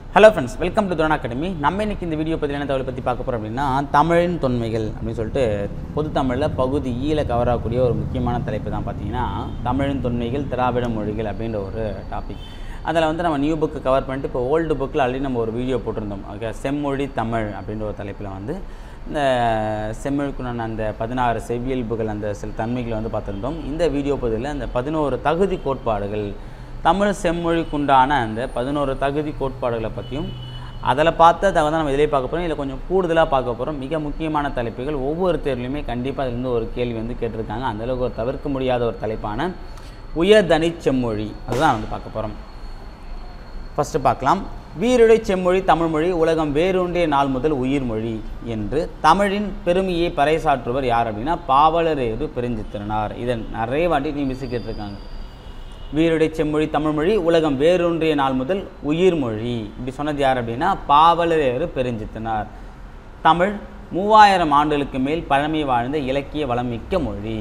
Hello friends welcome to Thurana academy நம்ம இன்னைக்கு இந்த வீடியோ பற்றி என்ன தகவலை பற்றி பார்க்க போகிறோம் அப்படின்னா தமிழின் தொன்மைகள் அப்படின்னு சொல்லிட்டு பொது தமிழில் பகுதி ஈல கவர் ஆகக்கூடிய ஒரு முக்கியமான தலைப்பு தான் பார்த்தீங்கன்னா தமிழின் தொன்மைகள் திராவிட மொழிகள் அப்படின்ற ஒரு டாபிக் அதில் வந்து நம்ம நியூ புக்கு கவர் பண்ணிட்டு இப்போ ஓல்டு புக்கில் ஆல்ரெடி நம்ம ஒரு வீடியோ போட்டிருந்தோம் ஓகே செம்மொழி தமிழ் அப்படின்ற ஒரு தலைப்பில் வந்து இந்த செம்மொழிக்குண்டான அந்த பதினாறு செவ்வியல்புகள் அந்த சில தன்மைகளை வந்து பார்த்துருந்தோம் இந்த வீடியோ பதிவில் அந்த பதினோரு தகுதி கோட்பாடுகள் தமிழ் செம்மொழிக்குண்டான அந்த பதினோரு தகுதி கோட்பாடுகளை பற்றியும் அதில் பார்த்த தகவல் தான் நம்ம இதிலே பார்க்க போகிறோம் இதில் கொஞ்சம் கூடுதலாக பார்க்க போகிறோம் மிக முக்கியமான தலைப்புகள் ஒவ்வொரு தேர்வுலையுமே கண்டிப்பாக அதுலேருந்து ஒரு கேள்வி வந்து கேட்டிருக்காங்க அந்தளவுக்கு ஒரு தவிர்க்க முடியாத ஒரு தலைப்பான உயர்தனி செம்மொழி அதுதான் வந்து பார்க்க போகிறோம் ஃபஸ்ட்டு பார்க்கலாம் வீருடை செம்மொழி தமிழ்மொழி உலகம் வேரூன்றிய நாள் முதல் உயிர்மொழி என்று தமிழின் பெருமையை பறைசாற்றுவர் யார் அப்படின்னா பாவலரேறு பெருஞ்சித்திரனார் இதை நிறைய வாட்டி நீ மிஸ் கேட்டிருக்காங்க வீருடை செம்மொழி தமிழ்மொழி உலகம் வேரூன்றிய நாள் முதல் உயிர்மொழி இப்படி சொன்னது யார் அப்படின்னா பாவலரேறு பெருஞ்சித்திரனார் தமிழ் மூவாயிரம் ஆண்டுகளுக்கு மேல் பழமை வாழ்ந்த இலக்கிய வளமிக்க மொழி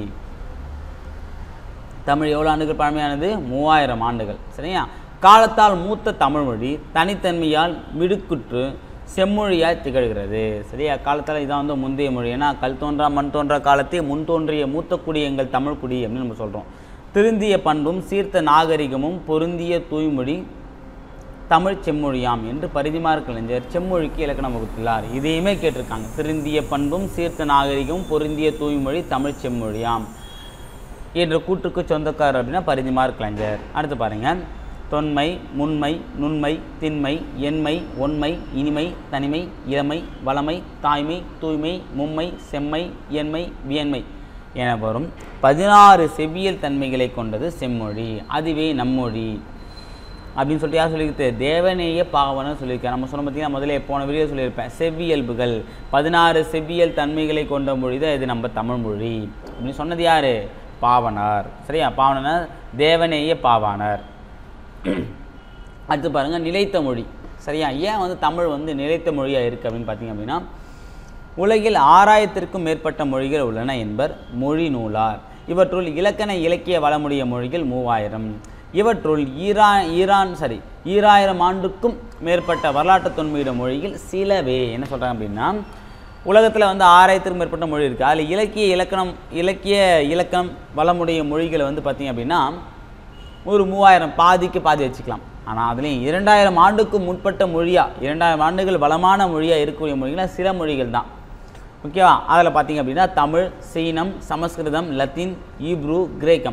தமிழ் எவ்வளோ ஆண்டுகள் பழமையானது மூவாயிரம் ஆண்டுகள் சரியா காலத்தால் மூத்த தமிழ்மொழி தனித்தன்மையால் மிடுக்குற்று செம்மொழியாய் திகழ்கிறது சரியா காலத்தால் இதான் வந்து முந்தைய மொழி ஏன்னா கல் தோன்றா மண் தோன்றா காலத்தே முன் தோன்றிய மூத்த குடி எங்கள் தமிழ் குடி அப்படின்னு நம்ம சொல்கிறோம் திருந்திய பண்பும் சீர்த்த நாகரிகமும் பொருந்திய தூய்மொழி தமிழ் செம்மொழியாம் என்று பரிதிமார் கலைஞர் செம்மொழிக்கு இலக்கணம் வகுத்துள்ளார் இதையுமே கேட்டிருக்காங்க திருந்திய பண்பும் சீர்த்த நாகரிகமும் பொருந்திய தூய்மொழி தமிழ் செம்மொழியாம் என்ற கூற்றுக்கு சொந்தக்காரர் அப்படின்னா பரிதிமார் கலைஞர் அடுத்து பாருங்க தொன்மை முன்மை நுண்மை திண்மை எண்மை ஒன்மை இனிமை தனிமை இளமை வளமை தாய்மை தூய்மை மும்மை செம்மை எண்மை வியன்மை என வரும் பதினாறு செவ்வியல் தன்மைகளை கொண்டது செம்மொழி அதுவே நம்மொழி அப்படின்னு சொல்லிட்டு யார் சொல்லியிருக்கு தேவநேய பாவனம் சொல்லியிருக்காரு நம்ம சொன்ன பார்த்தீங்கன்னா முதல்ல போன வீடியோ சொல்லியிருப்பேன் செவ்வியல்புகள் பதினாறு செவ்வியல் தன்மைகளை கொண்ட மொழி தான் இது நம்ம தமிழ் மொழி அப்படின்னு சொன்னது யார் பாவனார் சரியா பாவனார் தேவநேய பாவானார் அடுத்து பாருங்கள் நிலைத்த மொழி சரியா ஏன் வந்து தமிழ் வந்து நிலைத்த மொழியாக இருக்குது அப்படின்னு பார்த்தீங்க அப்படின்னா உலகில் ஆறாயிரத்திற்கும் மேற்பட்ட மொழிகள் உள்ளன என்பர் மொழி நூலார் இவற்றுள் இலக்கண இலக்கிய வளமுடைய மொழிகள் மூவாயிரம் இவற்றுள் ஈரா ஈரான் சரி ஈராயிரம் ஆண்டுக்கும் மேற்பட்ட வரலாற்று தொன்மையிட மொழிகள் சிலவே என்ன சொல்கிறாங்க அப்படின்னா உலகத்தில் வந்து ஆறாயிரத்திற்கும் மேற்பட்ட மொழி இருக்குது அதில் இலக்கிய இலக்கணம் இலக்கிய இலக்கம் வளமுடைய மொழிகளை வந்து பார்த்திங்க அப்படின்னா ஒரு மூவாயிரம் பாதிக்கு பாதி வச்சுக்கலாம் ஆனால் அதுலேயும் இரண்டாயிரம் ஆண்டுக்கு முற்பட்ட மொழியாக இரண்டாயிரம் ஆண்டுகள் வளமான மொழியாக இருக்கக்கூடிய மொழிகள் சில மொழிகள் தான் ஓகேவா அதில் பார்த்தீங்க அப்படின்னா தமிழ் சீனம் சமஸ்கிருதம் லத்தீன் ஈப்ரு கிரேக்கம்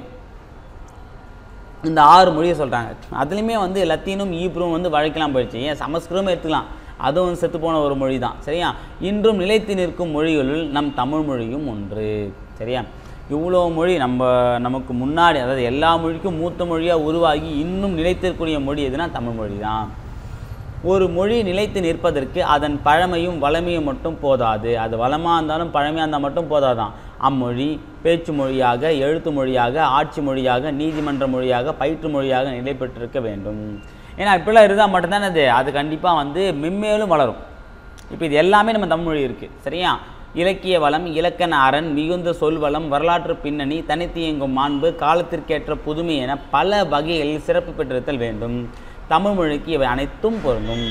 இந்த ஆறு மொழியை சொல்கிறாங்க அதுலேயுமே வந்து லத்தீனும் ஈப்ரும் வந்து வழக்கெல்லாம் போயிடுச்சு ஏன் சமஸ்கிருதமும் எடுத்துக்கலாம் அதுவும் வந்து செத்து போன ஒரு மொழி தான் சரியா இன்றும் நிலைத்து நிற்கும் மொழிகளுள் நம் தமிழ் மொழியும் ஒன்று சரியா இவ்வளோ மொழி நம்ம நமக்கு முன்னாடி அதாவது எல்லா மொழிக்கும் மூத்த மொழியாக உருவாகி இன்னும் நிலைத்திருக்கக்கூடிய மொழி எதுனா தமிழ் மொழி தான் ஒரு மொழி நிலைத்து நிற்பதற்கு அதன் பழமையும் வளமையும் மட்டும் போதாது அது வளமாக இருந்தாலும் பழமையாக இருந்தால் மட்டும் போதாதான் அம்மொழி பேச்சு மொழியாக எழுத்து மொழியாக ஆட்சி மொழியாக நீதிமன்ற மொழியாக பயிற்று மொழியாக நிலை பெற்றிருக்க வேண்டும் ஏன்னா இப்படிலாம் இருந்தால் மட்டும்தானே அது அது கண்டிப்பாக வந்து மென்மேலும் வளரும் இப்போ இது எல்லாமே நம்ம தமிழ் மொழி இருக்குது சரியா இலக்கிய வளம் இலக்கண அரண் மிகுந்த சொல்வளம் வரலாற்று பின்னணி தனித்து இயங்கும் மாண்பு காலத்திற்கேற்ற புதுமை என பல வகைகளில் சிறப்பு பெற்றிருத்தல் வேண்டும் தமிழ் மொழிக்கு இவை அனைத்தும் பொருந்தும்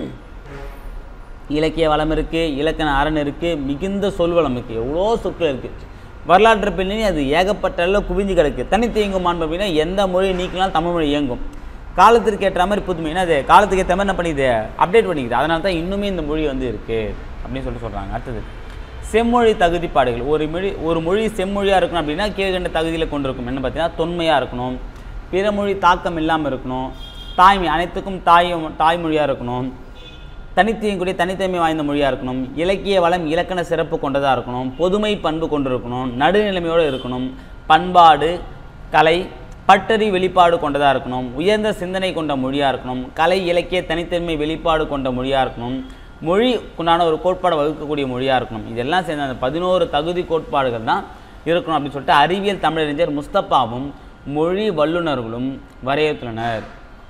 இலக்கிய வளம் இருக்குது இலக்கண அரண் இருக்குது மிகுந்த சொல்வளம் இருக்குது எவ்வளோ சொற்கள் இருக்குது வரலாற்று பின்னணி அது ஏகப்பட்ட அளவு குவிஞ்சு கிடக்கு தனித்து இயங்கும் மாண்பு அப்படின்னா எந்த மொழி நீக்கினாலும் தமிழ் மொழி இயங்கும் காலத்திற்கு ஏற்ற மாதிரி புதுமை ஏன்னா அது காலத்துக்கு ஏற்ற மாதிரி என்ன பண்ணிது அப்டேட் பண்ணிக்குது அதனால தான் இன்னுமே இந்த மொழி வந்து இருக்குது அப்படின்னு சொல்லிட்டு சொல்கிறாங்க அடுத்தது செம்மொழி தகுதிப்பாடுகள் ஒரு மொழி ஒரு மொழி செம்மொழியாக இருக்கணும் அப்படின்னா கீழ்கண்ட தகுதியில் கொண்டிருக்கும் என்ன பார்த்தீங்கன்னா தொன்மையாக இருக்கணும் பிற மொழி தாக்கம் இல்லாமல் இருக்கணும் தாய்மை அனைத்துக்கும் தாய் தாய்மொழியாக இருக்கணும் தனித்தியக்கூடிய தனித்தன்மை வாய்ந்த மொழியாக இருக்கணும் இலக்கிய வளம் இலக்கண சிறப்பு கொண்டதாக இருக்கணும் பொதுமை பண்பு கொண்டு இருக்கணும் நடுநிலைமையோடு இருக்கணும் பண்பாடு கலை பட்டறி வெளிப்பாடு கொண்டதாக இருக்கணும் உயர்ந்த சிந்தனை கொண்ட மொழியாக இருக்கணும் கலை இலக்கிய தனித்தன்மை வெளிப்பாடு கொண்ட மொழியாக இருக்கணும் மொழிக்குண்டான ஒரு கோட்பாடை வகுக்கக்கூடிய மொழியாக இருக்கணும் இதெல்லாம் சேர்ந்த அந்த பதினோரு தகுதி கோட்பாடுகள் தான் இருக்கணும் அப்படின்னு சொல்லிட்டு அறிவியல் தமிழறிஞர் முஸ்தப்பாவும் மொழி வல்லுநர்களும் வரையறுத்துள்ளனர்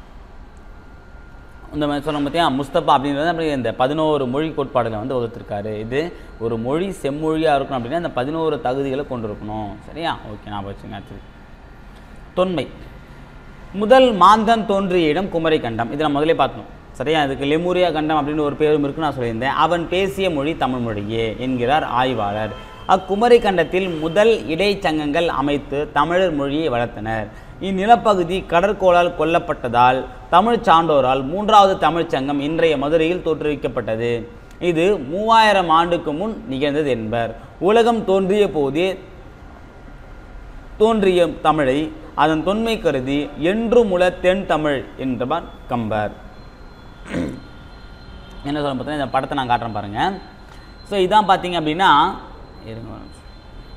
இந்த மாதிரி சொன்ன பார்த்தியா முஸ்தபா அப்படின்றது அப்படி இந்த பதினோரு மொழி கோட்பாடுகளை வந்து வகுத்திருக்காரு இது ஒரு மொழி செம்மொழியாக இருக்கணும் அப்படின்னா இந்த பதினோரு தகுதிகளை கொண்டு இருக்கணும் சரியா ஓகே நான் வச்சுங்க அடுத்தது தொன்மை முதல் மாந்தன் தோன்றிய இடம் குமரி கண்டம் இதை நம்ம முதலே பார்த்தோம் சரியா அதுக்கு லெமூரியா கண்டம் அப்படின்னு ஒரு பேரும் இருக்கு நான் சொல்லியிருந்தேன் அவன் பேசிய மொழி தமிழ் மொழியே என்கிறார் ஆய்வாளர் அக்குமரி கண்டத்தில் முதல் இடைச்சங்கங்கள் அமைத்து தமிழர் மொழியை வளர்த்தனர் இந்நிலப்பகுதி கடற்கோளால் கொல்லப்பட்டதால் தமிழ் சான்றோரால் மூன்றாவது தமிழ்ச் சங்கம் இன்றைய மதுரையில் தோற்றுவிக்கப்பட்டது இது மூவாயிரம் ஆண்டுக்கு முன் நிகழ்ந்தது என்பர் உலகம் தோன்றிய போதே தோன்றிய தமிழை அதன் தொன்மை கருதி என்றும் உல தென் தமிழ் என்றவர் கம்பர் என்ன சொல்ல பார்த்தீங்கன்னா இந்த படத்தை நான் காட்டுறேன் பாருங்க ஸோ இதான் பார்த்தீங்க அப்படின்னா இருங்க ஒரு நிமிஷம்.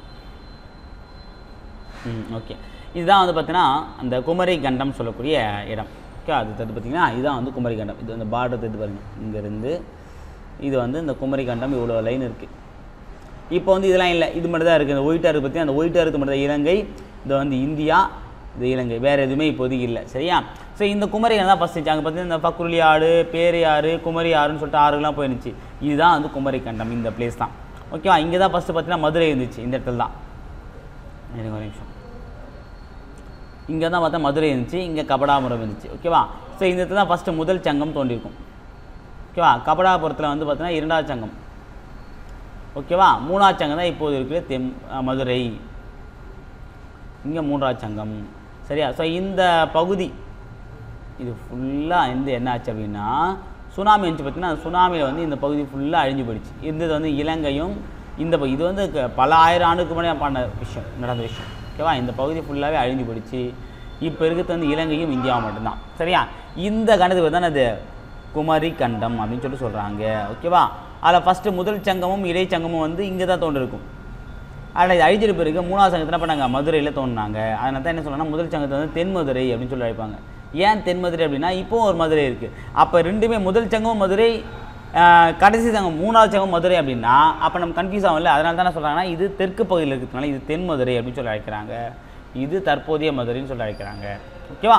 ம் ஓகே இதுதான் வந்து பார்த்தீங்கன்னா அந்த குமரி கண்டம் சொல்லக்கூடிய இடம் ஓகே அது தடுத்து பார்த்தீங்கன்னா இதுதான் வந்து குமரி கண்டம் இது அந்த பார்டர் தடுத்து பாருங்க இங்கேருந்து இது வந்து இந்த குமரி கண்டம் இவ்வளோ லைன் இருக்குது இப்போ வந்து இதெல்லாம் இல்லை இது மட்டும் தான் இருக்குது இந்த ஒயிட்டாக இருக்குது பற்றி அந்த ஒயிட்டாக இருக்குது மட்டும் தான் இலங்கை இது வந்து இந்தியா இது இலங்கை வேறு எதுவுமே இப்போதைக்கு இல்லை சரியா ஸோ இந்த குமரி தான் ஃபஸ்ட் அங்கே பார்த்தீங்கன்னா இந்த பக்குருளி ஆறு பேரையாறு குமரி ஆறுன்னு சொல்லிட்டு ஆறுலாம் போயிருந்துச்சு இதுதான் வந்து குமரி கண்டம் இந்த பிளேஸ் தான் ஓகேவா இங்கே தான் ஃபஸ்ட்டு பார்த்தீங்கன்னா மதுரை இருந்துச்சு இந்த இடத்துல தான் எனக்கு ஒரு நிமிஷம் இங்கே தான் பார்த்தா மதுரை இருந்துச்சு இங்கே கபடாபுரம் இருந்துச்சு ஓகேவா ஸோ இந்த இடத்துல தான் ஃபஸ்ட்டு முதல் சங்கம் தோன்றியிருக்கும் ஓகேவா கபடாபுரத்தில் வந்து பார்த்தீங்கன்னா இரண்டாவது சங்கம் ஓகேவா மூணாவது சங்கம் தான் இப்போது இருக்கிற தெம் அஹ் மதுரை இங்கே மூன்றாவது சங்கம் சரியா ஸோ இந்த பகுதி இது ஃபுல்லாக வந்து என்ன ஆச்சு அப்படின்னா சுனாமி வந்துச்சு பார்த்தீங்கன்னா அந்த சுனாமியில் வந்து இந்த பகுதி ஃபுல்லாக அழிஞ்சு போயிடுச்சு இருந்தது வந்து இலங்கையும் இந்த பகு- இது வந்து க- பல ஆயிரம் ஆண்டுக்கு முன்னாடி பண்ண விஷயம் நடந்த விஷயம் ஓகேவா இந்த பகுதி ஃபுல்லாகவே அழிஞ்சு போயிடுச்சு இப்போ இருக்கிறது வந்து இலங்கையும் இந்தியாவும் மட்டும்தான் சரியா இந்த கண்டத்துக்கு தான் அது குமரி கண்டம் அப்படின்னு சொல்லிட்டு சொல்கிறாங்க ஓகேவா அதில் ஃபஸ்ட்டு முதல் சங்கமும் இடைச்சங்கமும் வந்து இங்கே தான் தோன்றிருக்கும் அதில் இது அழிஞ்சிட்டு பிறகு மூணாவது சங்கத்தை என்ன பண்ணாங்க மதுரையில் தோணுனாங்க அதனால தான் என்ன சொல்லணும்னா முதல் சங்கத்தை வந்து தென்மதுரை அப்படின்னு சொல்லி அழைப்பாங்க ஏன் தென்மதுரை அப்படின்னா இப்போவும் ஒரு மதுரை இருக்குது அப்போ ரெண்டுமே முதல் சங்கம் மதுரை ஆஹ், கடைசி சங்கம் மூணாவது சங்கம் மதுரை அப்படின்னா அப்போ நம்ம கன்ஃபியூஸ் ஆகும்ல அதனால தான் என்ன சொல்கிறாங்கன்னா இது தெற்கு பகுதியில் இருக்கிறதுனால இது தென்மதுரை அப்படின்னு சொல்லி அழைக்கிறாங்க இது தற்போதைய மதுரைன்னு சொல்லி அழைக்கிறாங்க ஓகேவா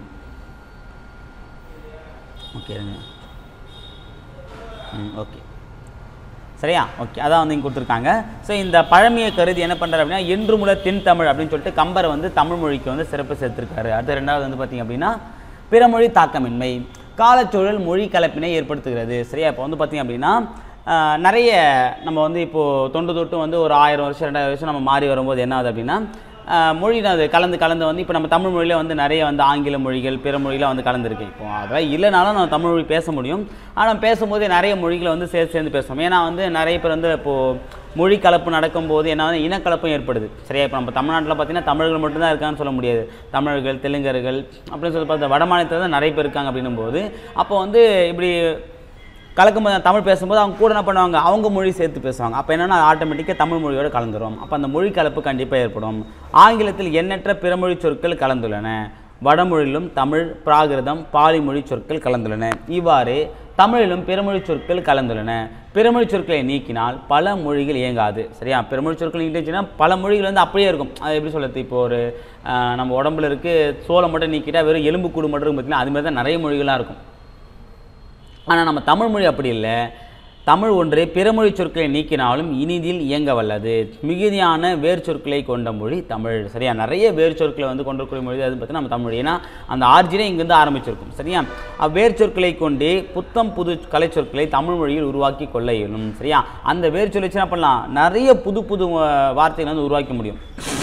ஓகே இருங்க ம் ஓகே சரியா ஓகே அதான் வந்து இங்கே கொடுத்துருக்காங்க ஸோ இந்த பழமையை கருதி என்ன பண்ணுறாரு அப்படின்னா என்று முல தென் தமிழ் அப்படின்னு சொல்லிட்டு கம்பர் வந்து தமிழ் மொழிக்கு வந்து சிறப்பு சேர்த்திருக்காரு அடுத்து ரெண்டாவது வந்து பார்த்தீங்க அப்படின்னா பிறமொழி தாக்கமின்மை காலச்சூழல் மொழி கலப்பினை ஏற்படுத்துகிறது சரியா இப்போ வந்து பார்த்தீங்க அப்படின்னா ஆஹ், நிறைய நம்ம வந்து இப்போது தொண்டு தொட்டு வந்து ஒரு ஆயிரம் வருஷம் ரெண்டாயிரம் வருஷம் நம்ம மாறி வரும்போது என்ன ஆகுது அப்படின்னா ஆஹ், மொழி தான் அது கலந்து கலந்து வந்து இப்போ நம்ம தமிழ் மொழியில் வந்து நிறைய வந்து ஆங்கில மொழிகள் பிற மொழிலாம் வந்து கலந்துருக்கு இப்போ அதெல்லாம் இல்லைனாலும் நம்ம தமிழ் மொழி பேச முடியும் ஆனால் பேசும்போது நிறைய மொழிகளை வந்து சேர்த்து சேர்ந்து பேசுவோம் ஏன்னா வந்து நிறைய பேர் வந்து இப்போது மொழி கலப்பு நடக்கும்போது என்ன வந்து இனக்கலப்பும் ஏற்படுது சரியா இப்போ நம்ம தமிழ்நாட்டில் பார்த்தீங்கன்னா தமிழர்கள் மட்டும்தான் இருக்கான்னு சொல்ல முடியாது தமிழர்கள் தெலுங்கர்கள் அப்படின்னு சொல்லி பார்த்தா வட மாநிலத்தில் தான் நிறைய பேர் இருக்காங்க அப்படின்னும் போது அப்போ வந்து இப்படி கலக்கும்போது தமிழ் பேசும்போது அவங்க கூட என்ன பண்ணுவாங்க அவங்க மொழி சேர்த்து பேசுவாங்க அப்போ என்னன்னா ஆட்டோமேட்டிக்காக தமிழ் மொழியோட கலந்துரும் அப்போ அந்த மொழி கலப்பு கண்டிப்பாக ஏற்படும் ஆங்கிலத்தில் எண்ணற்ற பிறமொழி சொற்கள் கலந்துள்ளன வடமொழியிலும் தமிழ் பிராகிருதம் பாலி மொழி சொற்கள் கலந்துள்ளன இவ்வாறு தமிழிலும் பிறமொழி சொற்கள் கலந்துள்ளன பிறமொழி சொற்களை நீக்கினால் பல மொழிகள் இயங்காது சரியா பிறமொழி சொற்கள் நீக்கிச்சுன்னா பல மொழிகள் வந்து அப்படியே இருக்கும் அது எப்படி சொல்கிறது இப்போ ஒரு ஆஹ், நம்ம உடம்புல இருக்கு சோளம் மட்டும் நீக்கிட்டா வெறும் எலும்புக்கூடு மட்டும் இருக்கும் பார்த்தீங்கன்னா அது மாதிரி தான் நிறைய மொழிகளாக இருக்கும் ஆனால் நம்ம தமிழ் மொழி அப்படி இல்லை தமிழ் ஒன்றே பிறமொழி சொற்களை நீக்கினாலும் இனிதில் இயங்க வல்லது மிகுதியான வேர் சொற்களை கொண்ட மொழி தமிழ் சரியா நிறைய வேர் சொற்களை வந்து கொண்டிருக்கிற மொழி அது பார்த்தீங்கன்னா நம்ம தமிழ் மொழி ஏன்னா அந்த ஆர்ஜினே இங்கேருந்து ஆரம்பிச்சிருக்கும் சரியா அவ்வேர் சொற்களை கொண்டே புத்தம் புது கலை சொற்களை தமிழ் மொழியில் உருவாக்கி கொள்ள இயலும் சரியா அந்த வேர் சொல் வச்சு என்ன பண்ணலாம் நிறைய புது புது அஹ், வார்த்தைகளை வந்து உருவாக்க முடியும்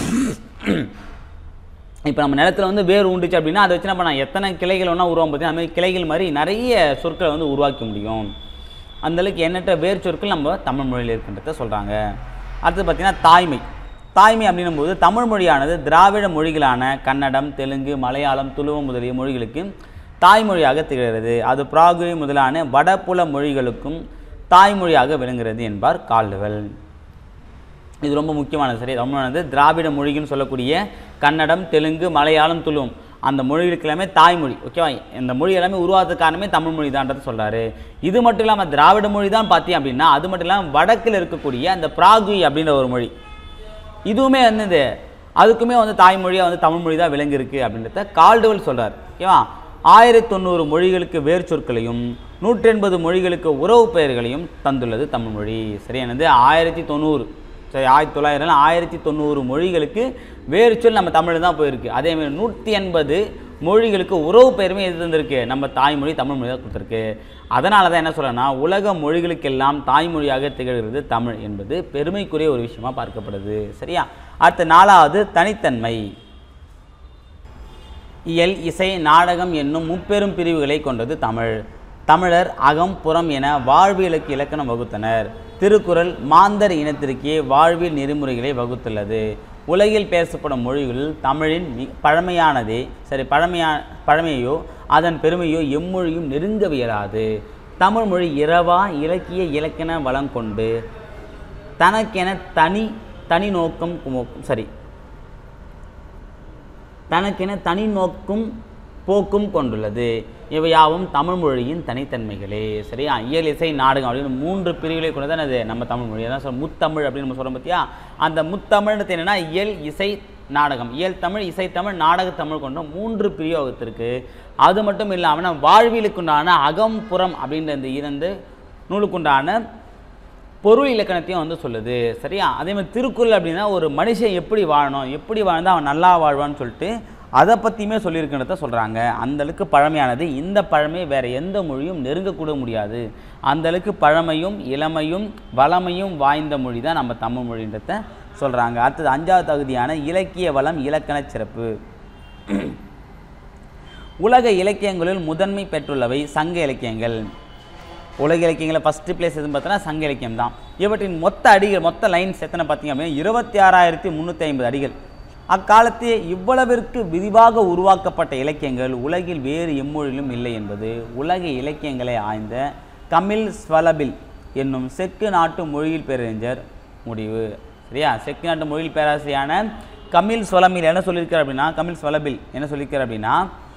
இப்போ நம்ம நிலத்துல வந்து வேர் உண்டுச்சு அப்படின்னா அதை வச்சு என்ன பண்ணலாம் எத்தனை கிளைகள் வேணால் உருவாகும் பார்த்தீங்கன்னா அந்த மாதிரி கிளைகள் மாதிரி நிறைய சொற்களை வந்து உருவாக்க முடியும் அந்தளவுக்கு எண்ணற்ற வேர் சொற்கள் நம்ம தமிழ் மொழியில் இருக்கின்றத சொல்கிறாங்க அடுத்து பார்த்திங்கன்னா தாய்மை தாய்மை அப்படின்னும் போது தமிழ் மொழியானது திராவிட மொழிகளான கன்னடம் தெலுங்கு மலையாளம் துளுவம் முதலிய மொழிகளுக்கு தாய்மொழியாக திகழ்கிறது அது பிராகுரி முதலான வடபுல மொழிகளுக்கும் தாய்மொழியாக விளங்குகிறது என்பார் கால்டுவெல் இது ரொம்ப முக்கியமானது சரி தமிழானது திராவிட மொழின்னு சொல்லக்கூடிய கன்னடம் தெலுங்கு மலையாளம் துளுவம் அந்த மொழிகளுக்கு எல்லாமே தாய்மொழி ஓகேவா இந்த மொழி எல்லாமே உருவாகிறதுக்கு காரணமே தமிழ் மொழி தான்றது சொல்கிறாரு இது மட்டும் இல்லாமல் திராவிட மொழி தான் பார்த்தீங்க அப்படின்னா அது மட்டும் இல்லாமல் வடக்கில் இருக்கக்கூடிய அந்த பிராகுய் அப்படின்ற ஒரு மொழி இதுவுமே வந்து இது அதுக்குமே வந்து தாய்மொழியாக வந்து தமிழ் மொழி தான் விளங்கியிருக்கு அப்படின்றத கால்டுவல் சொல்கிறார் ஓகேவா ஆயிரத்தி தொண்ணூறு மொழிகளுக்கு வேர் சொற்களையும் நூற்றி எண்பது மொழிகளுக்கு உறவு பெயர்களையும் தந்துள்ளது தமிழ் மொழி சரியானது ஆயிரத்தி தொண்ணூறு சரி ஆயிரத்தி தொள்ளாயிரம் ஆயிரத்தி தொண்ணூறு மொழிகளுக்கு வேறு சொல் நம்ம தமிழ் தான் போயிருக்கு அதேமாதிரி நூற்றி எண்பது மொழிகளுக்கு உறவு பெயருமே எது தந்திருக்கு நம்ம தாய்மொழி தமிழ் மொழி தான் கொடுத்துருக்கு அதனால தான் என்ன சொல்கிறேன்னா உலக மொழிகளுக்கெல்லாம் தாய்மொழியாக திகழ்கிறது தமிழ் என்பது பெருமைக்குரிய ஒரு விஷயமா பார்க்கப்படுது சரியா அடுத்த நாலாவது தனித்தன்மை இயல் இசை நாடகம் என்னும் முப்பெரும் பிரிவுகளை கொண்டது தமிழ் தமிழர் அகம் புறம் என வாழ்வியலுக்கு இலக்கணம் வகுத்தனர் திருக்குறள் மாந்தர் இனத்திற்கே வாழ்வியல் நெறிமுறைகளை வகுத்துள்ளது உலகில் பேசப்படும் மொழிகளில் தமிழின் மி பழமையானதே சரி பழமையா பழமையோ அதன் பெருமையோ எம்மொழியும் நெருங்கவியலாது தமிழ் மொழி இரவா இலக்கிய இலக்கண வளம் கொண்டு தனக்கென தனி தனி நோக்கம் குமோக்கும் சரி தனக்கென தனி நோக்கும் போக்கும் கொண்டுள்ளது இவையாவும் தமிழ் மொழியின் தனித்தன்மைகளே சரியா இயல் இசை நாடகம் அப்படின்னு மூன்று பிரிவுகளை கொண்டது அது நம்ம தமிழ் மொழி அதான் சொல்ல முத்தமிழ் அப்படின்னு நம்ம சொல்கிறோம் பார்த்தியா அந்த முத்தமிழ்ன்றது என்னென்னா இயல் இசை நாடகம் இயல் தமிழ் இசைத்தமிழ் நாடகத்தமிழ் கொண்ட மூன்று பிரிவு வகுத்திருக்கு அது மட்டும் இல்லாமல் நம்ம வாழ்வியலுக்குண்டான அகம் புறம் அப்படின்ற இந்த இரண்டு நூலுக்குண்டான பொருள் இலக்கணத்தையும் வந்து சொல்லுது சரியா அதே மாதிரி திருக்குறள் அப்படின்னா ஒரு மனுஷன் எப்படி வாழணும் எப்படி வாழ்ந்தால் அவன் நல்லா வாழ்வான்னு சொல்லிட்டு அதை பற்றியுமே சொல்லியிருக்கிறத சொல்கிறாங்க அந்தளவுக்கு பழமையானது இந்த பழமை வேறு எந்த மொழியும் நெருங்கக்கூட முடியாது அந்தளவுக்கு பழமையும் இளமையும் வளமையும் வாய்ந்த மொழி தான் நம்ம தமிழ் மொழின்றத சொல்கிறாங்க அடுத்தது அஞ்சாவது தகுதியான இலக்கிய வளம் இலக்கண சிறப்பு உலக இலக்கியங்களில் முதன்மை பெற்றுள்ளவை சங்க இலக்கியங்கள் உலக இலக்கியங்களில் ஃபஸ்ட்டு பிளேஸ் எதுன்னு பார்த்தோன்னா சங்க இலக்கியம் தான் இவற்றின் மொத்த அடிகள் மொத்த லைன்ஸ் எத்தனை பார்த்தீங்க அப்படின்னா இருபத்தி ஆறாயிரத்தி முந்நூற்றி ஐம்பது அடிகள் அக்காலத்தே இவ்வளவிற்கு விரிவாக உருவாக்கப்பட்ட இலக்கியங்கள் உலகில் வேறு எம்மொழியிலும் இல்லை என்பது உலக இலக்கியங்களை ஆய்ந்த கமில் ஸ்வலபில் என்னும் செக்கு நாட்டு மொழியில் பேரறிஞர் முடிவு சரியா செக்கு நாட்டு மொழியில் பேராசிரியான கமில் ஸ்வலமில் என்ன சொல்லியிருக்கார் அப்படின்னா கமில் ஸ்வலபில் என்ன சொல்லியிருக்கார் அப்படின்னா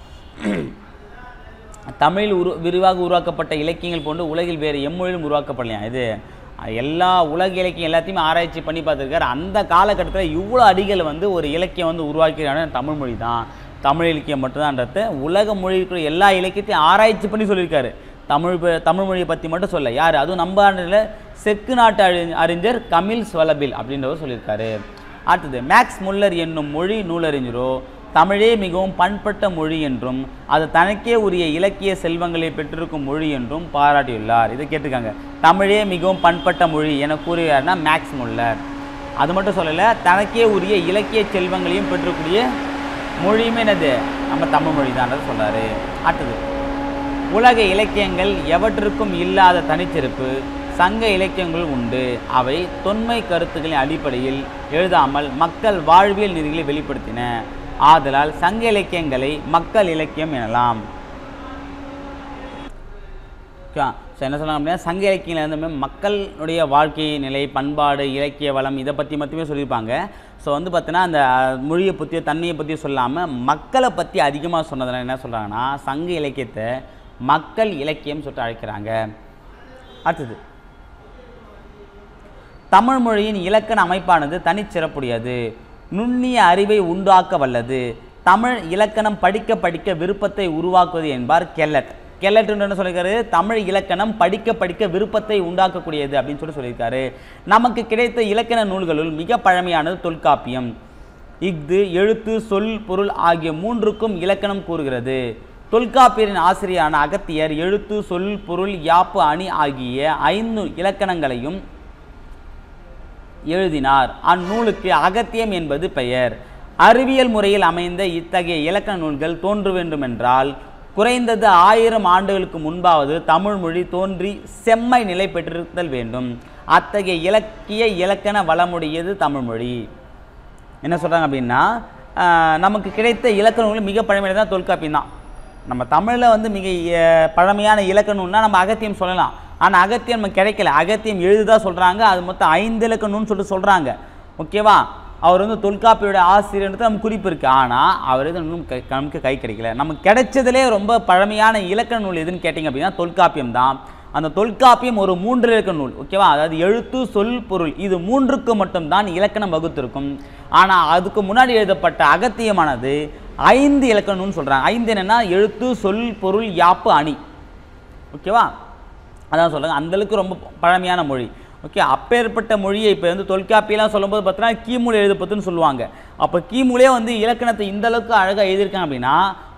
தமிழில் உரு விரிவாக உருவாக்கப்பட்ட இலக்கியங்கள் போன்று உலகில் வேறு எம்மொழியிலும் உருவாக்கப்படலையா இது எல்லா உலக இலக்கியம் எல்லாத்தையுமே ஆராய்ச்சி பண்ணி பார்த்துருக்காரு அந்த காலகட்டத்தில் இவ்வளோ அடிகள் வந்து ஒரு இலக்கியம் வந்து உருவாக்கிறான தமிழ் மொழி தான் தமிழ் இலக்கியம் மட்டும்தான்றத உலக மொழிக்குள்ள எல்லா இலக்கியத்தையும் ஆராய்ச்சி பண்ணி சொல்லியிருக்காரு தமிழ் ப- தமிழ் மொழியை பற்றி மட்டும் சொல்ல யார் அதுவும் நம்ம ஆண்டில் செக்கு நாட்டு அறி அறிஞர் கமில் ஸ்வலபில் அப்படின்றவர் சொல்லியிருக்காரு அடுத்தது மேக்ஸ் முல்லர் என்னும் மொழி நூலறிஞரோ தமிழே மிகவும் பண்பட்ட மொழி என்றும் அது தனக்கே உரிய இலக்கிய செல்வங்களை பெற்றிருக்கும் மொழி என்றும் பாராட்டியுள்ளார் இதை கேட்டிருக்காங்க தமிழே மிகவும் பண்பட்ட மொழி என கூறுகிறார்னா மேக்ஸ் முல்லர் அது மட்டும் சொல்லலை தனக்கே உரிய இலக்கிய செல்வங்களையும் பெற்றக்கூடிய மொழியுமே என்னது நம்ம தமிழ் மொழி தான் சொல்கிறாரு அடுத்தது உலக இலக்கியங்கள் எவற்றுக்கும் இல்லாத தனிச்சிறப்பு சங்க இலக்கியங்கள் உண்டு அவை தொன்மை கருத்துக்களின் அடிப்படையில் எழுதாமல் மக்கள் வாழ்வியல் நெறிகளை வெளிப்படுத்தின ஆதலால் சங்க இலக்கியங்களை மக்கள் இலக்கியம் எனலாம் ஓகே ஸோ என்ன சொல்லலாம் அப்படின்னா சங்க இலக்கியங்கள் வந்து மக்களுடைய வாழ்க்கை நிலை பண்பாடு இலக்கிய வளம் இதை பற்றி மட்டுமே சொல்லியிருப்பாங்க ஸோ வந்து பார்த்தீங்கன்னா அந்த அஹ், மொழியை பற்றியோ தண்ணியை பற்றியோ சொல்லாமல் மக்களை பற்றி அதிகமாக சொன்னதுனால என்ன சொல்கிறாங்கன்னா சங்க இலக்கியத்தை மக்கள் இலக்கியம் சொல்லிட்டு அழைக்கிறாங்க அடுத்தது தமிழ் மொழியின் இலக்கண அமைப்பானது தனிச்சிறப்புடையது நுண்ணிய அறிவை உண்டாக்க வல்லது தமிழ் இலக்கணம் படிக்க படிக்க விருப்பத்தை உருவாக்குவது என்பார் கெல்லட் கெல்லட் என்ன சொல்லியிருக்காரு தமிழ் இலக்கணம் படிக்க படிக்க விருப்பத்தை உண்டாக்கக்கூடியது அப்படின்னு சொல்லி சொல்லியிருக்காரு நமக்கு கிடைத்த இலக்கண நூல்களுள் மிக பழமையானது தொல்காப்பியம் இஃது எழுத்து சொல் பொருள் ஆகிய மூன்றுக்கும் இலக்கணம் கூறுகிறது தொல்காப்பியரின் ஆசிரியரான அகத்தியர் எழுத்து சொல் பொருள் யாப்பு அணி ஆகிய ஐந்து இலக்கணங்களையும் எழுதினார் அந்நூலுக்கு அகத்தியம் என்பது பெயர் அறிவியல் முறையில் அமைந்த இத்தகைய இலக்கண நூல்கள் தோன்ற வேண்டுமென்றால் குறைந்தது ஆயிரம் ஆண்டுகளுக்கு முன்பாவது தமிழ் மொழி தோன்றி செம்மை நிலை பெற்றிருத்தல் வேண்டும் அத்தகைய இலக்கிய இலக்கண வளமுடையது தமிழ் மொழி என்ன சொல்கிறாங்க அப்படின்னா ஆஹ், நமக்கு கிடைத்த இலக்கண நூல் மிக பழமையான தான் தொல்காப்பியம் தான் நம்ம தமிழில் வந்து மிக அஹ், பழமையான இலக்கண நூல்னா நம்ம அகத்தியம் சொல்லலாம் ஆனால் அகத்தியம் நமக்கு கிடைக்கல அகத்தியம் எழுதுதா சொல்கிறாங்க அது மொத்தம் ஐந்து இலக்கண நூல்னு சொல்லிட்டு சொல்கிறாங்க ஓகேவா அவர் வந்து தொல்காப்பியோட ஆசிரியர்ன்றது நமக்கு குறிப்பு இருக்குது ஆனால் அவர் இது இன்னும் கை நமக்கு கை கிடைக்கல நமக்கு கிடைச்சதுலே ரொம்ப பழமையான இலக்கண நூல் எதுன்னு கேட்டிங்க அப்படின்னா தொல்காப்பியம் தான் அந்த தொல்காப்பியம் ஒரு மூன்று இலக்கண நூல் ஓகேவா அதாவது எழுத்து சொல் பொருள் இது மூன்றுக்கு மட்டும்தான் இலக்கணம் வகுத்திருக்கும் ஆனால் அதுக்கு முன்னாடி எழுதப்பட்ட அகத்தியமானது ஐந்து இலக்கண நூல்னு சொல்கிறாங்க ஐந்து என்னென்னா எழுத்து சொல் பொருள் யாப்பு அணி ஓகேவா அதான் சொல்லுங்க அந்தளவுக்கு ரொம்ப பழமையான மொழி ஓகே அப்பேற்பட்ட மொழியை இப்போ வந்து தொல்காப்பியெல்லாம் சொல்லும்போது பார்த்தீங்கன்னா கீமூல் எழுதப்பத்துன்னு சொல்லுவாங்க அப்போ கீமூலே வந்து இலக்கணத்தை இந்த அளவுக்கு அழகாக எழுதியிருக்காங்க அப்படின்னா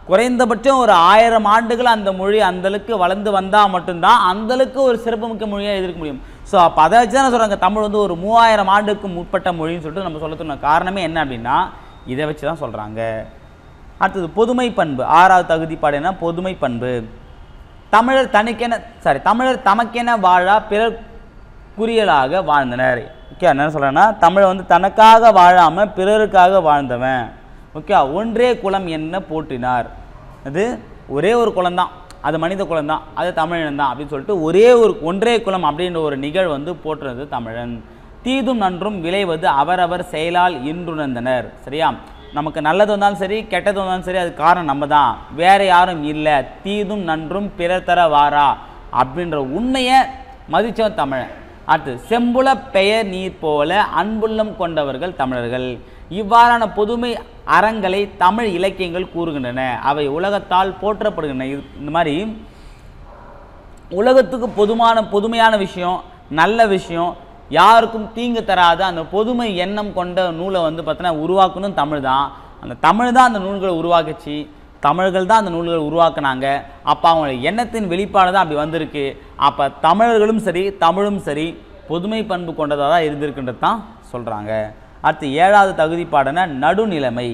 குறைந்தபட்சம் ஒரு ஆயிரம் ஆண்டுகள் அந்த மொழி அந்தளவுக்கு வளர்ந்து வந்தால் மட்டும்தான் அந்தளவுக்கு ஒரு சிறப்புமிக்க மொழியாக எதிர்க்க முடியும் ஸோ அப்போ அதை வச்சு தான் சொல்கிறாங்க தமிழ் வந்து ஒரு மூவாயிரம் ஆண்டுக்கு முற்பட்ட மொழின்னு சொல்லிட்டு நம்ம சொல்ல காரணமே என்ன அப்படின்னா இதை வச்சு தான் சொல்கிறாங்க அடுத்தது பொதுமை பண்பு ஆறாவது தகுதிப்பாடு என்ன பொதுமை பண்பு தமிழர் தனக்கென சாரி தமிழர் தமக்கென வாழா பிறர் குறியலாக வாழ்ந்தனர் ஓகே என்ன சொல்கிறேன்னா தமிழை வந்து தனக்காக வாழாமல் பிறருக்காக வாழ்ந்தவன் ஓகே ஒன்றே குலம் என்ன போற்றினார் அது ஒரே ஒரு குலம்தான் அது மனித குலம்தான் அது தமிழன் தான் அப்படின்னு சொல்லிட்டு ஒரே ஒரு ஒன்றே குலம் அப்படின்ற ஒரு நிகழ்வு வந்து போற்றுறது தமிழன் தீதும் நன்றும் விளைவது அவரவர் செயலால் இன்றுணர்ந்தனர் சரியா நமக்கு நல்லது வந்தாலும் சரி கெட்டது வந்தாலும் சரி அது காரணம் நம்ம தான் வேற யாரும் இல்லை தீதும் நன்றும் பிறர் தர வாரா அப்படின்ற உண்மையை மதிச்சவன் தமிழன் அடுத்து செம்புல பெயர் நீர் போல அன்புள்ளம் கொண்டவர்கள் தமிழர்கள் இவ்வாறான பொதுமை அறங்களை தமிழ் இலக்கியங்கள் கூறுகின்றன அவை உலகத்தால் போற்றப்படுகின்றன இது- இந்த மாதிரி உலகத்துக்கு பொதுமான பொதுமையான விஷயம் நல்ல விஷயம் யாருக்கும் தீங்கு தராத அந்த பொதுமை எண்ணம் கொண்ட நூலை வந்து பார்த்தீங்கன்னா உருவாக்கணும் தமிழ் தான் அந்த தமிழ் தான் அந்த நூல்களை உருவாக்குச்சு தமிழர்கள் தான் அந்த நூல்களை உருவாக்குனாங்க அப்போ அவங்களுடைய எண்ணத்தின் வெளிப்பாடு தான் அப்படி வந்திருக்கு அப்போ தமிழர்களும் சரி தமிழும் சரி பொதுமை பண்பு கொண்டதாக தான் இருந்திருக்குன்றது தான் சொல்கிறாங்க அடுத்து ஏழாவது தகுதிப்பாடான நடுநிலைமை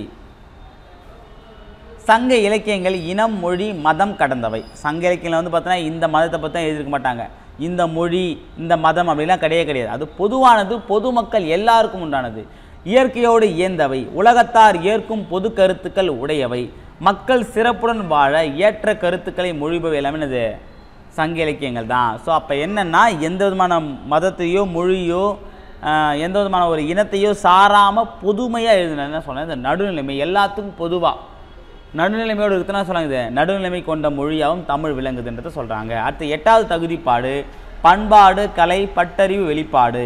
சங்க இலக்கியங்கள் இனம் மொழி மதம் கடந்தவை சங்க இலக்கியங்கள் வந்து பார்த்தோன்னா இந்த மதத்தை பற்றி தான் எழுதியிருக்க மாட்டாங்க இந்த மொழி இந்த மதம் அப்படிலாம் கிடையவே கிடையாது அது பொதுவானது பொதுமக்கள் எல்லாருக்கும் உண்டானது இயற்கையோடு இயந்தவை உலகத்தார் ஏற்கும் பொது கருத்துக்கள் உடையவை மக்கள் சிறப்புடன் வாழ ஏற்ற கருத்துக்களை மொழிபவை எல்லாமே என்னது சங்க இலக்கியங்கள் தான் ஸோ அப்போ என்னென்னா எந்த விதமான மதத்தையோ மொழியோ ஆஹ், எந்த விதமான ஒரு இனத்தையோ சாராமல் பொதுமையாக எழுதுனேன்னு சொன்னேன் இந்த நடுநிலைமை எல்லாத்துக்கும் பொதுவாக நடுநிலைமையோடு இருக்குன்னா சொல்லுங்க இது நடுநிலைமை கொண்ட மொழியாகவும் தமிழ் விளங்குதுன்றதை சொல்கிறாங்க அடுத்து எட்டாவது தகுதிப்பாடு பண்பாடு கலை பட்டறிவு வெளிப்பாடு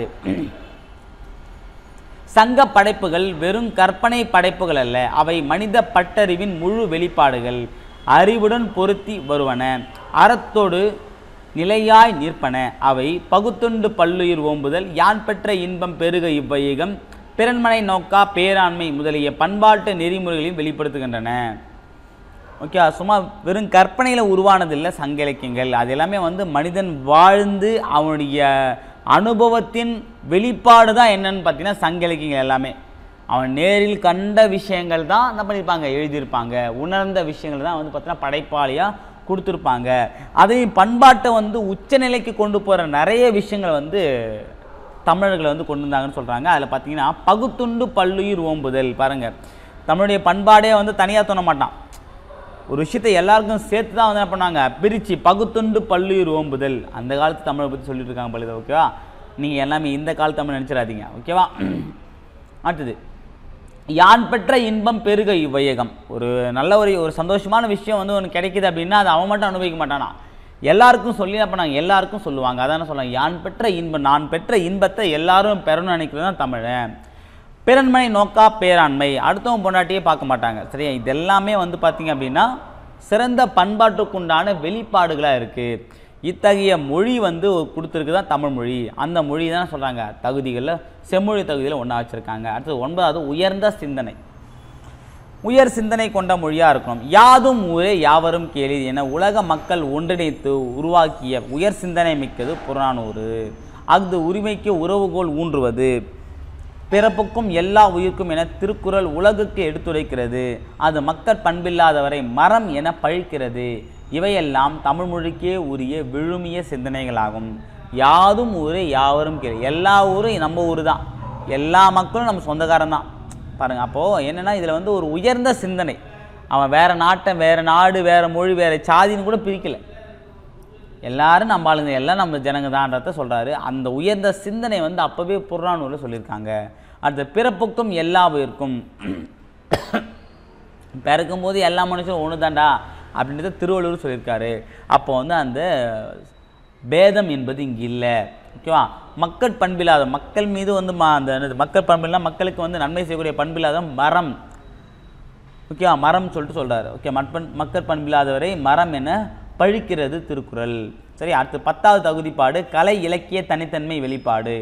சங்க படைப்புகள் வெறும் கற்பனை படைப்புகள் அல்ல அவை மனித பட்டறிவின் முழு வெளிப்பாடுகள் அறிவுடன் பொருத்தி வருவன அறத்தோடு நிலையாய் நிற்பன அவை பகுத்துண்டு பல்லுயிர் ஓம்புதல் யான் பெற்ற இன்பம் பெருக இவ்வையகம் பிறன்மனை நோக்கா பேராண்மை முதலிய பண்பாட்டு நெறிமுறைகளையும் வெளிப்படுத்துகின்றன ஓகே சும்மா வெறும் கற்பனையில் உருவானதில்லை சங்க இலக்கியங்கள் அது எல்லாமே வந்து மனிதன் வாழ்ந்து அவனுடைய அனுபவத்தின் வெளிப்பாடு தான் என்னன்னு பார்த்தீங்கன்னா சங்க இலக்கியங்கள் எல்லாமே அவன் நேரில் கண்ட விஷயங்கள் தான் என்ன பண்ணியிருப்பாங்க எழுதியிருப்பாங்க உணர்ந்த விஷயங்கள் தான் வந்து பார்த்தீங்கன்னா படைப்பாளியாக கொடுத்துருப்பாங்க அதையும் பண்பாட்டை வந்து உச்சநிலைக்கு கொண்டு போகிற நிறைய விஷயங்கள் வந்து தமிழர்களை வந்து கொண்டு வந்தாங்கன்னு சொல்கிறாங்க அதில் பார்த்தீங்கன்னா பகுத்துண்டு பல்லுயிர் ஓம்புதல் பாருங்கள் தமிழுடைய பண்பாடே வந்து தனியாக தோண மாட்டான் ஒரு விஷயத்தை எல்லாருக்கும் சேர்த்து தான் வந்து என்ன பண்ணாங்க பிரித்து பகுத்துண்டு பல்லுயிர் ஓம்புதல் அந்த காலத்து தமிழை பற்றி சொல்லிட்டு இருக்காங்க பழுத ஓகேவா நீங்கள் எல்லாமே இந்த காலத்து தமிழ் நினச்சிடாதீங்க ஓகேவா அடுத்தது யான் பெற்ற இன்பம் பெருக இவ்வையகம் ஒரு நல்ல ஒரு ஒரு சந்தோஷமான விஷயம் வந்து ஒன்று கிடைக்குது அப்படின்னா அதை அவன் மட்டும் அனுபவிக்க மாட்டானா எல்லாருக்கும் சொல்லி என்ன பண்ணாங்க எல்லாருக்கும் சொல்லுவாங்க அதான சொல்லுவாங்க யான் பெற்ற இன்பம் நான் பெற்ற இன்பத்தை எல்லாரும் பெறணும்னு நினைக்கிறது தான் தமிழன் பிறன்மனை நோக்கா பேராண்மை அடுத்தவன் பொண்டாட்டியே பார்க்க மாட்டாங்க சரியா இது எல்லாமே வந்து பார்த்தீங்க அப்படின்னா சிறந்த பண்பாட்டுக்குண்டான வெளிப்பாடுகளாக இருக்குது இத்தகைய மொழி வந்து கொடுத்துருக்கு தான் தமிழ் மொழி அந்த மொழி தான் சொல்கிறாங்க தகுதிகளில் செம்மொழி தகுதியில் ஒன்றா வச்சுருக்காங்க அடுத்தது ஒன்பதாவது உயர்ந்த சிந்தனை உயர் சிந்தனை கொண்ட மொழியாக இருக்கணும் யாதும் ஊரே யாவரும் கேளி என உலக மக்கள் ஒன்றிணைத்து உருவாக்கிய உயர் சிந்தனை மிக்கது புறநானூறு அஃது உரிமைக்கு உறவுகோல் ஊன்றுவது பிறப்புக்கும் எல்லா உயிர்க்கும் என திருக்குறள் உலகுக்கு எடுத்துரைக்கிறது அது மக்கள் பண்பில்லாதவரை மரம் என பழிக்கிறது இவையெல்லாம் தமிழ் மொழிக்கே உரிய விழுமிய சிந்தனைகளாகும் யாதும் ஊரே யாவரும் கேளு எல்லா ஊரும் நம்ம ஊர் தான் எல்லா மக்களும் நம்ம சொந்தக்காரன் தான் பாருங்க அப்போது என்னென்னா இதில் வந்து ஒரு உயர்ந்த சிந்தனை அவன் வேற நாட்டை வேற நாடு வேற மொழி வேற சாதின்னு கூட பிரிக்கல எல்லாரும் நம்ம ஆளுங்க எல்லாம் நம்ம ஜனங்க தான்றத சொல்கிறாரு அந்த உயர்ந்த சிந்தனை வந்து அப்போவே புறநானூரில் சொல்லியிருக்காங்க அடுத்த பிறப்புக்கும் எல்லா உயிருக்கும் பிறக்கும்போது எல்லா மனுஷனும் ஒன்று தாண்டா அப்படின்றத திருவள்ளுவர் சொல்லியிருக்காரு அப்போ வந்து அந்த பேதம் என்பது இங்கே இல்லை ஓகேவா மக்கள் பண்பில்லாத மக்கள் மீது வந்து ம அந்த என்னது, மக்கள் பண்பில்லா மக்களுக்கு வந்து நன்மை செய்யக்கூடிய பண்பில்லாத மரம் ஓகேவா மரம் சொல்லிட்டு சொல்றாரு ஓகே மட்பன் மக்கள் பண்பில்லாதவரை மரம் என பழிக்கிறது திருக்குறள் சரி அடுத்து பத்தாவது தகுதிப்பாடு கலை இலக்கிய தனித்தன்மை வெளிப்பாடு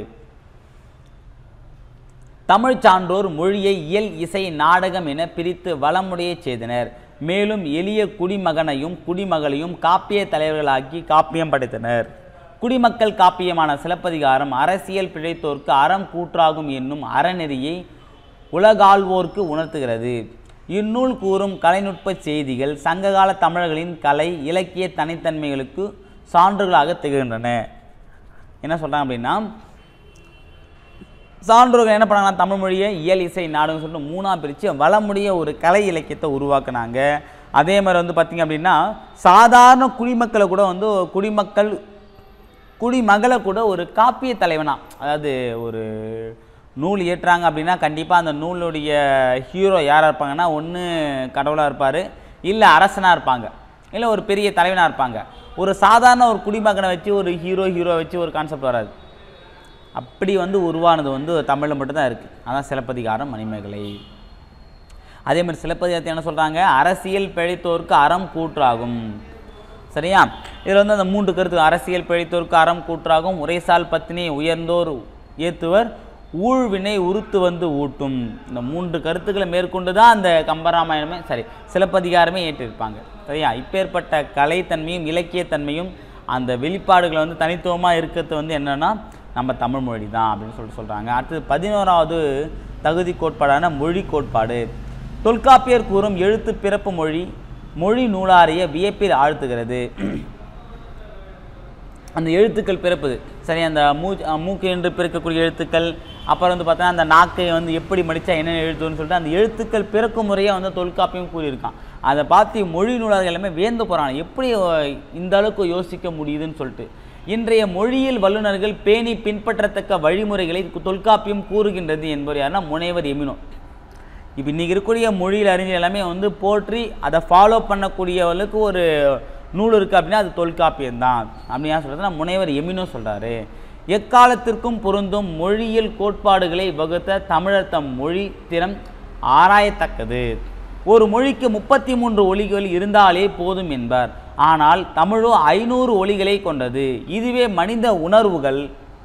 தமிழ் சான்றோர் மொழியை இயல் இசை நாடகம் என பிரித்து வளமுடைய செய்தனர் மேலும் எளிய குடிமகனையும் குடிமகளையும் காப்பிய தலைவர்களாக்கி காப்பியம் படைத்தனர் குடிமக்கள் காப்பியமான சிலப்பதிகாரம் அரசியல் பிழைத்தோர்க்கு அறம் கூற்றாகும் என்னும் அறநெறியை உலகாள்வோர்க்கு உணர்த்துகிறது இந்நூல் கூறும் கலைநுட்ப செய்திகள் சங்ககால தமிழர்களின் கலை இலக்கிய தனித்தன்மைகளுக்கு சான்றுகளாக திகழ்கின்றன என்ன சொல்கிறாங்க அப்படின்னா சான்றோர்கள் என்ன பண்ணாங்கன்னா தமிழ் மொழியை இயல் இசை நாடுன்னு சொல்லிட்டு மூணாக பிரித்து வளமுடைய ஒரு கலை இலக்கியத்தை உருவாக்குனாங்க அதே மாதிரி வந்து பார்த்திங்க அப்படின்னா சாதாரண குடிமக்களை கூட வந்து குடிமக்கள் குடிமகளை கூட ஒரு காப்பிய தலைவனா அதாவது ஒரு நூல் இயற்றுறாங்க அப்படின்னா கண்டிப்பாக அந்த நூலுடைய ஹீரோ யாராக இருப்பாங்கன்னா ஒன்று கடவுளாக இருப்பார் இல்லை அரசனாக இருப்பாங்க இல்லை ஒரு பெரிய தலைவனாக இருப்பாங்க ஒரு சாதாரண ஒரு குடிமகனை வச்சு ஒரு ஹீரோ ஹீரோ வச்சு ஒரு கான்செப்ட் வராது அப்படி வந்து உருவானது வந்து தமிழில் மட்டும்தான் இருக்குது அதான் சிலப்பதிகாரம் மணிமேகலை அதே மாதிரி சிலப்பதிகாரத்தை என்ன சொல்கிறாங்க அரசியல் பிழைத்தோருக்கு அறம் கூற்றாகும் சரியா இதில் வந்து அந்த மூன்று கருத்து அரசியல் பிழைத்தோருக்கு அறம் கூற்றாகும் உரைசால் பத்தினி உயர்ந்தோர் ஏத்துவர் ஊழ்வினை உருத்து வந்து ஊட்டும் இந்த மூன்று கருத்துக்களை மேற்கொண்டு தான் அந்த கம்பராமாயணமே சரி சிலப்பதிகாரமே ஏற்றிருப்பாங்க சரியா இப்பேற்பட்ட கலைத்தன்மையும் இலக்கியத்தன்மையும் அந்த வெளிப்பாடுகளை வந்து தனித்துவமாக இருக்கிறது வந்து என்னென்னா நம்ம தமிழ் மொழி தான் அப்படின்னு சொல்லிட்டு சொல்கிறாங்க அடுத்தது பதினோராவது தகுதி கோட்பாடான மொழி கோட்பாடு தொல்காப்பியர் கூறும் எழுத்து பிறப்பு மொழி மொழி நூலாரிய வியப்பில் ஆழ்த்துகிறது அந்த எழுத்துக்கள் பிறப்புது சரி அந்த மூ மூக்கு என்று பிறக்கக்கூடிய எழுத்துக்கள் அப்புறம் வந்து பார்த்தோன்னா அந்த நாக்கை வந்து எப்படி மடித்தா என்னென்ன எழுத்துன்னு சொல்லிட்டு அந்த எழுத்துக்கள் பிறக்கும் முறையை வந்து தொல்காப்பியம் கூறியிருக்கான் அதை பார்த்து மொழி நூலாளர்கள் எல்லாமே வியந்து போகிறாங்க எப்படி அஹ், இந்த அளவுக்கு யோசிக்க முடியுதுன்னு சொல்லிட்டு இன்றைய மொழியியல் வல்லுநர்கள் பேணி பின்பற்றத்தக்க வழிமுறைகளை தொல்காப்பியம் கூறுகின்றது என்பவர் யாருன்னா முனைவர் எமினோ இப்போ இன்றைக்கி இருக்கக்கூடிய மொழியில் அறிஞர் எல்லாமே வந்து போற்றி அதை ஃபாலோ பண்ணக்கூடியவர்களுக்கு ஒரு நூல் இருக்குது அப்படின்னா அது தொல்காப்பியம் தான் அப்படின்னு ஏன் சொல்கிறதுனா முனைவர் எமினோ சொல்கிறாரு எக்காலத்திற்கும் பொருந்தும் மொழியியல் கோட்பாடுகளை வகுத்த தமிழர் தம் மொழி திறம் ஆராயத்தக்கது ஒரு மொழிக்கு முப்பத்தி மூன்று ஒலிகள் இருந்தாலே போதும் என்பார் ஆனால் தமிழோ ஐநூறு ஒலிகளை கொண்டது இதுவே மனித உணர்வுகள்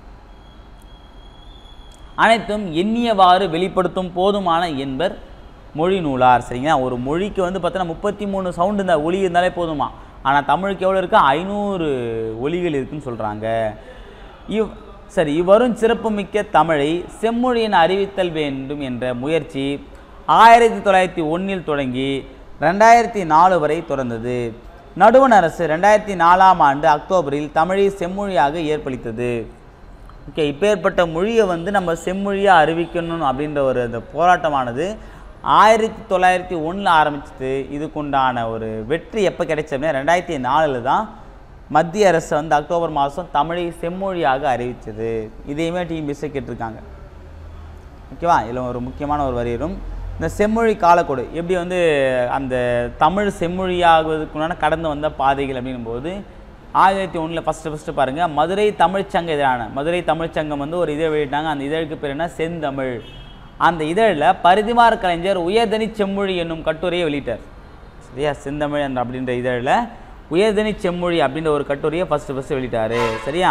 அனைத்தும் எண்ணியவாறு வெளிப்படுத்தும் போதுமான என்பர் மொழி நூலார் சரிங்களா ஒரு மொழிக்கு வந்து பார்த்தோன்னா முப்பத்தி மூணு சவுண்டு இந்த ஒலி இருந்தாலே போதுமா ஆனால் தமிழுக்கு எவ்வளோ இருக்குது ஐநூறு ஒலிகள் இருக்குன்னு சொல்கிறாங்க இவ் சரி இவ்வரும் சிறப்புமிக்க தமிழை செம்மொழி என அறிவித்தல் வேண்டும் என்ற முயற்சி ஆயிரத்தி தொள்ளாயிரத்தி ஒன்றில் தொடங்கி ரெண்டாயிரத்தி நாலு வரை தொடர்ந்தது நடுவண் அரசு ரெண்டாயிரத்தி நாலாம் ஆண்டு அக்டோபரில் தமிழை செம்மொழியாக ஏற்பளித்தது ஓகே இப்பேற்பட்ட மொழியை வந்து நம்ம செம்மொழியாக அறிவிக்கணும் அப்படின்ற ஒரு அந்த போராட்டமானது ஆயிரத்தி தொள்ளாயிரத்தி ஒன்றில் ஆரம்பிச்சது இதுக்குண்டான ஒரு வெற்றி எப்போ கிடைச்சதுன்னா ரெண்டாயிரத்தி நாலில் தான் மத்திய அரசு வந்து அக்டோபர் மாதம் தமிழை செம்மொழியாக அறிவித்தது இதையுமே டிஎம்பிஎஸ்ஸை கேட்டிருக்காங்க ஓகேவா இதில் ஒரு முக்கியமான ஒரு வரி வரும் இந்த செம்மொழி காலக்கோடு எப்படி வந்து அந்த தமிழ் செம்மொழியாகுவதற்குண்டான கடந்து வந்த பாதைகள் அப்படிங்கும்போது ஆயிரத்தி ஒன்றில் ஃபஸ்ட்டு ஃபஸ்ட்டு பாருங்கள் மதுரை தமிழ்ச்சங்க இதழான மதுரை தமிழ்ச்சங்கம் வந்து ஒரு இதழ் வெளியிட்டாங்க அந்த இதழுக்கு பேர் என்ன செந்தமிழ் அந்த இதழில் பரிதிமார் கலைஞர் உயர்தனி செம்மொழி என்னும் கட்டுரையை வெளியிட்டார் சரியா செந்தமிழ் என்ற அப்படின்ற இதழில் உயர்தனி செம்மொழி அப்படின்ற ஒரு கட்டுரையை ஃபஸ்ட்டு ஃபஸ்ட்டு வெளியிட்டார் சரியா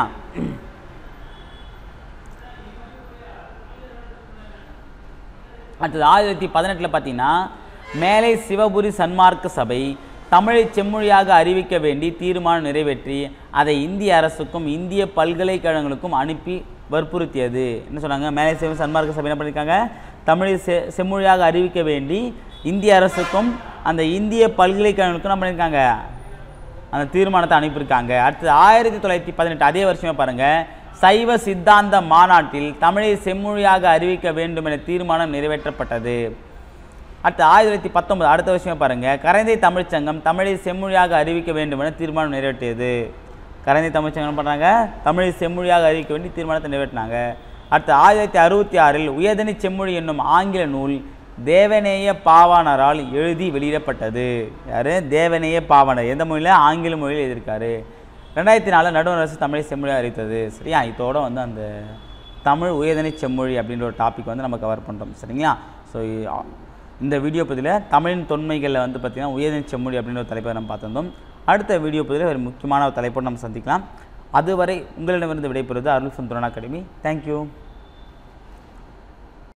அடுத்தது ஆயிரத்தி பதினெட்டில் பார்த்தீங்கன்னா மேலை சிவபுரி சன்மார்க்க சபை தமிழை செம்மொழியாக அறிவிக்க வேண்டி தீர்மானம் நிறைவேற்றி அதை இந்திய அரசுக்கும் இந்திய பல்கலைக்கழகங்களுக்கும் அனுப்பி வற்புறுத்தியது என்ன சொன்னாங்க மேலை சிவ சன்மார்க்க சபை என்ன பண்ணியிருக்காங்க தமிழை செ செம்மொழியாக அறிவிக்க வேண்டி இந்திய அரசுக்கும் அந்த இந்திய பல்கலைக்கழகங்களுக்கும் என்ன பண்ணியிருக்காங்க அந்த தீர்மானத்தை அனுப்பியிருக்காங்க அடுத்தது ஆயிரத்தி தொள்ளாயிரத்தி பதினெட்டு அதே வருஷமே பாருங்கள் சைவ சித்தாந்த மாநாட்டில் தமிழை செம்மொழியாக அறிவிக்க வேண்டும் என தீர்மானம் நிறைவேற்றப்பட்டது அடுத்து ஆயிரத்தி தொள்ளாயிரத்தி பத்தொன்பது அடுத்த விஷயம் பாருங்கள் கரைந்தை தமிழ்ச்சங்கம் தமிழை செம்மொழியாக அறிவிக்க வேண்டும் என தீர்மானம் நிறைவேற்றியது கரைந்தை தமிழ்ச்சங்கம் என்ன பண்ணுறாங்க தமிழை செம்மொழியாக அறிவிக்க வேண்டி தீர்மானத்தை நிறைவேற்றினாங்க அடுத்து ஆயிரத்தி அறுபத்தி ஆறில் உயர்தனி செம்மொழி என்னும் ஆங்கில நூல் தேவநேய பாவாணரால் எழுதி வெளியிடப்பட்டது யார் தேவநேய பாவாணர் எந்த மொழியில் ஆங்கில மொழியில் எழுதியிருக்காரு ரெண்டாயிரத்தி நாலு நடுவர் அரசு தமிழை செம்மொழியாக அறிவித்தது சரியா இதோட வந்து அந்த தமிழ் உயர்தனி செம்மொழி அப்படின்ற ஒரு டாபிக் வந்து நம்ம கவர் பண்ணுறோம் சரிங்களா ஸோ இந்த வீடியோ பதிவில் தமிழின் தொன்மைகளில் வந்து பார்த்திங்கன்னா உயர்தனி செம்மொழி அப்படின்ற ஒரு தலைப்பை நம்ம பார்த்திருந்தோம் அடுத்த வீடியோ பதிவில் ஒரு முக்கியமான ஒரு தலைப்போடு நம்ம சந்திக்கலாம் அதுவரை உங்களிடமிருந்து விடைபெறுவது அருள் சுந்தரன் அகாடமி தேங்க்யூ